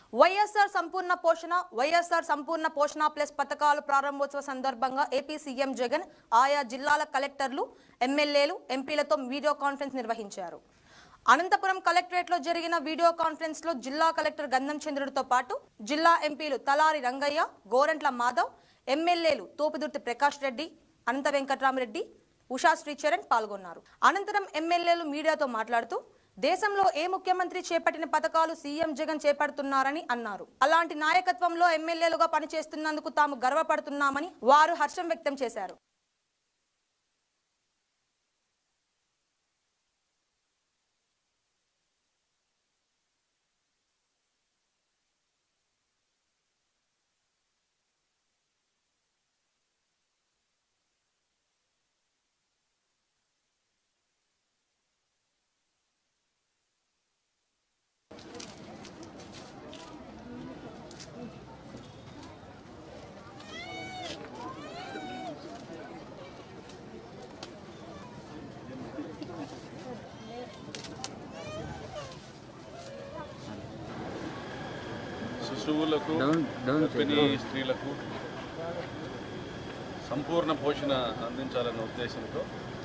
వైఎస్ఆర్ సంపూర్ణ పోషణ వైఎస్ఆర్ సంపూర్ణ పోషణ ప్లస్ పథకాలు ప్రారంభోత్సవ సందర్భంగా ఏపీ సీఎం జగన్ ఆయా జిల్లాల కలెక్టర్లు ఎమ్మెల్యేలు ఎంపీలతో వీడియో కాన్ఫరెన్స్ నిర్వహించారు అనంతపురం కలెక్టరేట్లో జరిగిన వీడియో కాన్ఫరెన్స్ లో జిల్లా కలెక్టర్ గంధం చంద్రుడితో పాటు జిల్లా ఎంపీలు తలారి రంగయ్య గోరంట్ల మాధవ్ ఎమ్మెల్యేలు తోపుదుర్తి ప్రకాష్ రెడ్డి అనంత వెంకట్రామరెడ్డి ఉషా శ్రీచరణ్ పాల్గొన్నారు అనంతరం ఎమ్మెల్యేలు మీడియాతో మాట్లాడుతూ దేశంలో ఏ ముఖ్యమంత్రి చేపట్టిన పథకాలు సీఎం జగన్ చేపడుతున్నారని అన్నారు అలాంటి నాయకత్వంలో ఎమ్మెల్యేలుగా పనిచేస్తున్నందుకు తాము గర్వపడుతున్నామని వారు హర్షం వ్యక్తం చేశారు శిశువులకు డౌన్ డౌన్ గర్భిణీ స్త్రీలకు సంపూర్ణ పోషణ అందించాలన్న ఉద్దేశంతో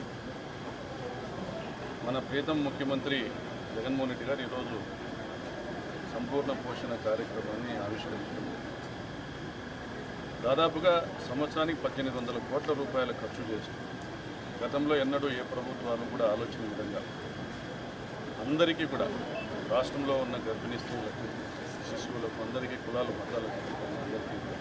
మన ప్రీతం ముఖ్యమంత్రి జగన్మోహన్ రెడ్డి గారు ఈరోజు సంపూర్ణ పోషణ కార్యక్రమాన్ని ఆవిష్కరించడం దాదాపుగా సంవత్సరానికి పద్దెనిమిది వందల కోట్ల రూపాయల ఖర్చు చేస్తుంది గతంలో ఎన్నడూ ఏ ప్రభుత్వాలు కూడా ఆలోచన విధంగా అందరికీ కూడా రాష్ట్రంలో ఉన్న గర్భిణీ స్త్రీలకు శిశువులకు అందరికీ కులాలు మతాలకు అందరికీ కూడా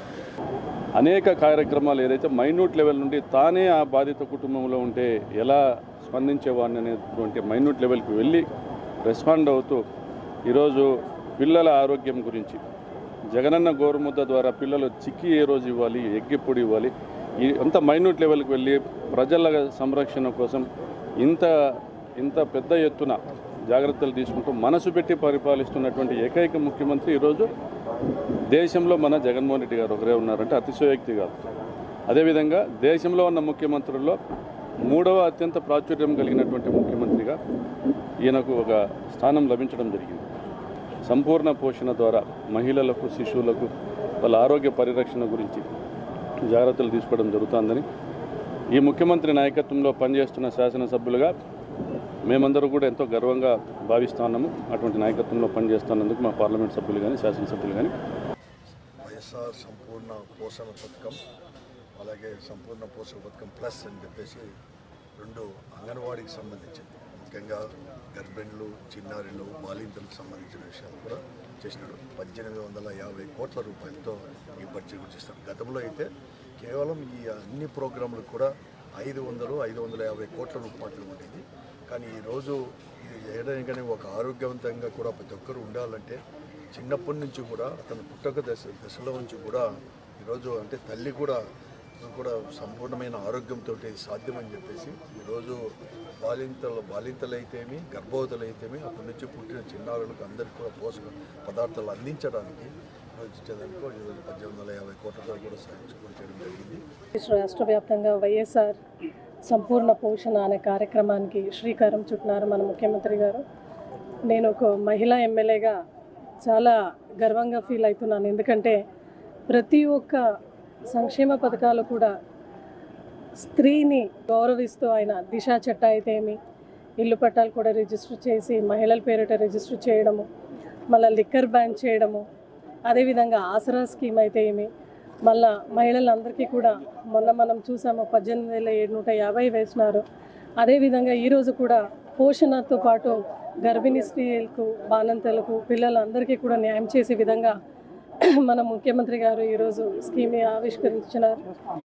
అనేక కార్యక్రమాలు ఏదైతే మైన్యూట్ లెవెల్ నుండి తానే ఆ బాధిత కుటుంబంలో ఉంటే ఎలా స్పందించేవాడిని అనేటువంటి మైన్యూట్ లెవెల్కి వెళ్ళి రెస్పాండ్ అవుతూ ఈరోజు పిల్లల ఆరోగ్యం గురించి జగనన్న గోరుముద్ద ద్వారా పిల్లలు చిక్కి ఏ రోజు ఇవ్వాలి ఎగ్గిప్పుడు ఇవ్వాలి ఈ అంత మైన్యూట్ లెవెల్కి వెళ్ళి ప్రజల సంరక్షణ కోసం ఇంత ఇంత పెద్ద ఎత్తున జాగ్రత్తలు తీసుకుంటూ మనసు పెట్టి పరిపాలిస్తున్నటువంటి ఏకైక ముఖ్యమంత్రి ఈరోజు దేశంలో మన జగన్మోహన్ రెడ్డి గారు ఒకరే ఉన్నారంటే అతిశయోక్తి కాదు అదేవిధంగా దేశంలో ఉన్న ముఖ్యమంత్రుల్లో మూడవ అత్యంత ప్రాచుర్యం కలిగినటువంటి ముఖ్యమంత్రిగా ఈయనకు ఒక స్థానం లభించడం జరిగింది సంపూర్ణ పోషణ ద్వారా మహిళలకు శిశువులకు వాళ్ళ ఆరోగ్య పరిరక్షణ గురించి జాగ్రత్తలు తీసుకోవడం జరుగుతుందని ఈ ముఖ్యమంత్రి నాయకత్వంలో పనిచేస్తున్న శాసనసభ్యులుగా మేమందరూ కూడా ఎంతో గర్వంగా భావిస్తున్నాము అటువంటి నాయకత్వంలో పనిచేస్తున్నందుకు మా పార్లమెంట్ సభ్యులు కానీ శాసనసభ్యులు కానీ వైఎస్ఆర్ సంపూర్ణ పోషణ పథకం అలాగే సంపూర్ణ పోషణ పథకం ప్లస్ అని చెప్పేసి రెండు అంగన్వాడీకి సంబంధించింది ముఖ్యంగా గర్భిణులు చిన్నారులు బాలింతలకు సంబంధించిన విషయాలు కూడా చేసినాడు పద్దెనిమిది వందల యాభై కోట్ల రూపాయలతో ఈ బడ్జెట్ చేస్తాడు గతంలో అయితే కేవలం ఈ అన్ని ప్రోగ్రాంలకు కూడా ఐదు వందలు ఐదు వందల యాభై కోట్ల రూపాయలు ఉండేది కానీ ఈరోజు ఇది ఏదైనా కానీ ఒక ఆరోగ్యవంతంగా కూడా ప్రతి ఒక్కరు ఉండాలంటే చిన్నప్పటి నుంచి కూడా అతను పుట్టక దశ దశలో నుంచి కూడా ఈరోజు అంటే తల్లి కూడా కూడా సంపూర్ణమైన ఆరోగ్యంతో సాధ్యమని చెప్పేసి ఈరోజు బాలింతలు బాలింతలైతేమి గర్భవతులైతేమి అప్పటి నుంచి పుట్టిన చిన్నారులకు అందరికీ కూడా పోషక పదార్థాలు అందించడానికి ఇచ్చేదానికి ఈరోజు పద్దెనిమిది వందల యాభై కోట్లతో కూడా సాధించుకొని చేయడం జరిగింది రాష్ట్ర వ్యాప్తంగా వైఎస్ఆర్ సంపూర్ణ పోషణ అనే కార్యక్రమానికి శ్రీకారం చుట్టినారు మన ముఖ్యమంత్రి గారు నేను ఒక మహిళా ఎమ్మెల్యేగా చాలా గర్వంగా ఫీల్ అవుతున్నాను ఎందుకంటే ప్రతి ఒక్క సంక్షేమ పథకాలు కూడా స్త్రీని గౌరవిస్తూ ఆయన దిశ చట్ట అయితే ఏమి ఇల్లు పట్టాలు కూడా రిజిస్టర్ చేసి మహిళల పేరిట రిజిస్టర్ చేయడము మళ్ళీ లిక్కర్ బ్యాన్ చేయడము అదేవిధంగా ఆసరా స్కీమ్ అయితే ఏమి మళ్ళా మహిళలందరికీ కూడా మొన్న మనం చూసాము పద్దెనిమిది వేల ఏడు నూట యాభై వేసినారు అదేవిధంగా ఈరోజు కూడా పోషణతో పాటు గర్భిణీ స్త్రీలకు బాణంతలకు పిల్లలందరికీ కూడా న్యాయం చేసే విధంగా మన ముఖ్యమంత్రి గారు ఈరోజు స్కీమ్ ఆవిష్కరించినారు